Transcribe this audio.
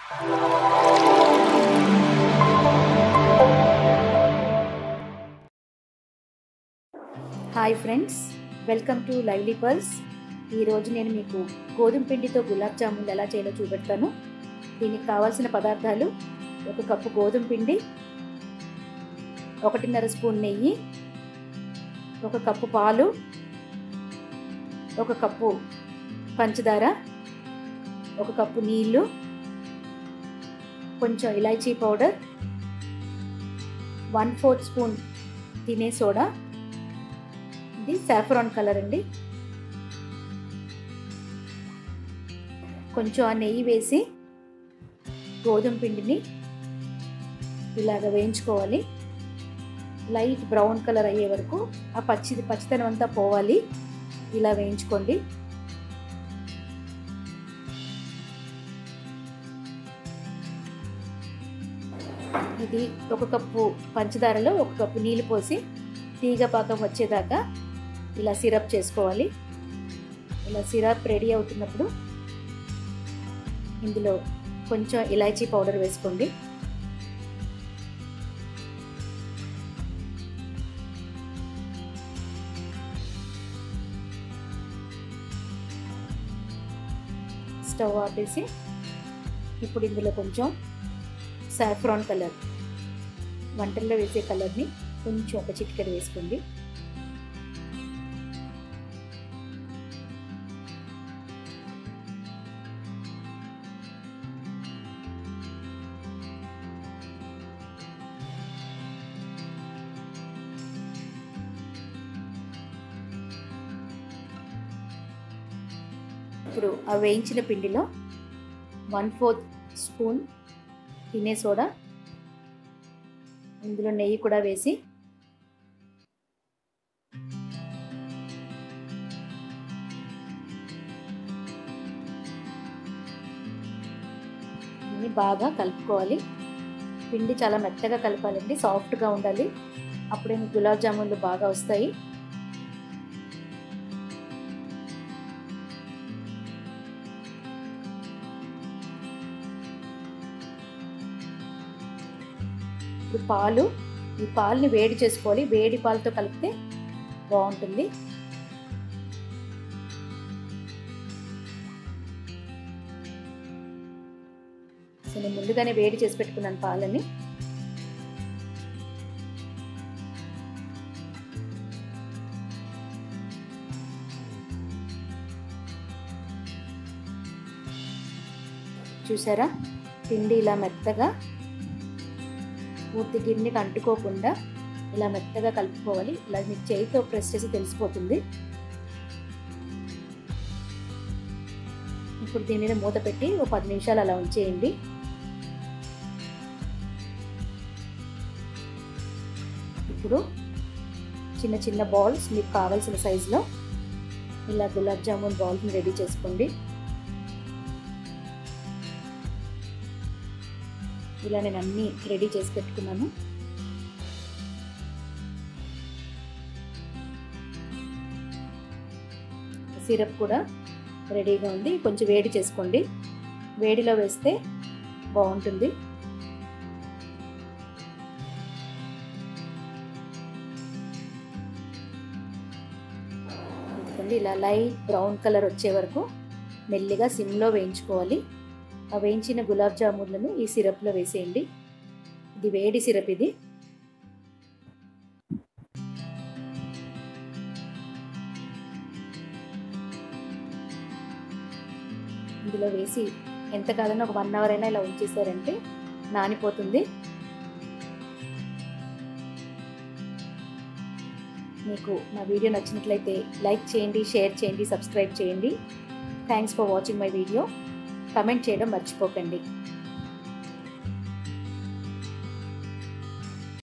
hi friends welcome to Lively Pearls ఈరోజు నేను మీకు గోధుమ పిండితో గులాబ్ జామున్ ఎలా చేయాలో చూపెడతాను దీనికి కావాల్సిన పదార్థాలు ఒక కప్పు గోధుమ పిండి ఒకటిన్నర స్పూన్ నెయ్యి ఒక కప్పు పాలు ఒక కప్పు పంచదార ఒక కప్పు నీళ్ళు కొంచెం ఇలాచీ పౌడర్ వన్ ఫోర్త్ స్పూన్ తినే సోడా ఇది సాఫ్రాన్ కలర్ అండి కొంచెం ఆ నెయ్యి వేసి గోధుమ పిండిని ఇలాగ వేయించుకోవాలి లైట్ బ్రౌన్ కలర్ అయ్యే వరకు ఆ పచ్చి పచ్చితనం అంతా పోవాలి ఇలా వేయించుకోండి ఇది ఒక కప్పు పంచదారలో ఒక కప్పు నీళ్ళు పోసి తీగ పాకం వచ్చేదాకా ఇలా సిరప్ చేసుకోవాలి ఇలా సిరప్ రెడీ అవుతున్నప్పుడు ఇందులో కొంచెం ఇలాచీ పౌడర్ వేసుకోండి స్టవ్ ఆపేసి ఇప్పుడు ఇందులో కొంచెం సాఫ్రాన్ కలర్ వంటల్లో వేసే కలర్ని కొంచెం ఒక చిటికెడు వేసుకోండి ఇప్పుడు ఆ వేయించిన పిండిలో వన్ ఫోర్త్ స్పూన్ తినే సోడా ఇందులో నెయ్యి కూడా వేసి అన్ని బాగా కలుపుకోవాలి పిండి చాలా మెత్తగా కలపాలండి సాఫ్ట్గా ఉండాలి అప్పుడే గులాబ్ జామున్లు బాగా వస్తాయి ఇప్పుడు పాలు ఈ పాలని వేడి చేసుకోవాలి వేడి పాలతో కలిపితే బాగుంటుంది సో నేను ముందుగానే వేడి చేసి పెట్టుకున్నాను పాలని చూసారా పిండి ఇలా మెత్తగా పూర్తి గిన్నెకి అంటుకోకుండా ఇలా మెత్తగా కలుపుకోవాలి ఇలా మీకు చేయితో ప్రెస్ చేసి తెలిసిపోతుంది ఇప్పుడు దీని మీద మూత పెట్టి ఒక పది నిమిషాలు అలా ఉంచేయండి ఇప్పుడు చిన్న చిన్న బాల్స్ మీకు కావాల్సిన సైజులో ఇలా గులాబ్ జామున్ బాల్స్ని రెడీ చేసుకోండి ఇలా నేను అన్నీ రెడీ చేసి పెట్టుకున్నాను సిరప్ కూడా రెడీగా ఉంది కొంచెం వేడి చేసుకోండి వేడిలో వేస్తే బాగుంటుంది ఎందుకంటే ఇలా లైట్ బ్రౌన్ కలర్ వచ్చే వరకు మెల్లిగా సిమ్లో వేయించుకోవాలి ఆ వేయించిన గులాబ్ జామున్లను ఈ సిరప్లో వేసేయండి ఇది వేడి సిరప్ ఇది ఇందులో వేసి ఎంత కాదన్నా ఒక వన్ అవర్ అయినా ఇలా ఉంచేసారంటే నానిపోతుంది మీకు నా వీడియో నచ్చినట్లయితే లైక్ చేయండి షేర్ చేయండి సబ్స్క్రైబ్ చేయండి thanks for watching my video comment చేయడం మర్చిపోకండి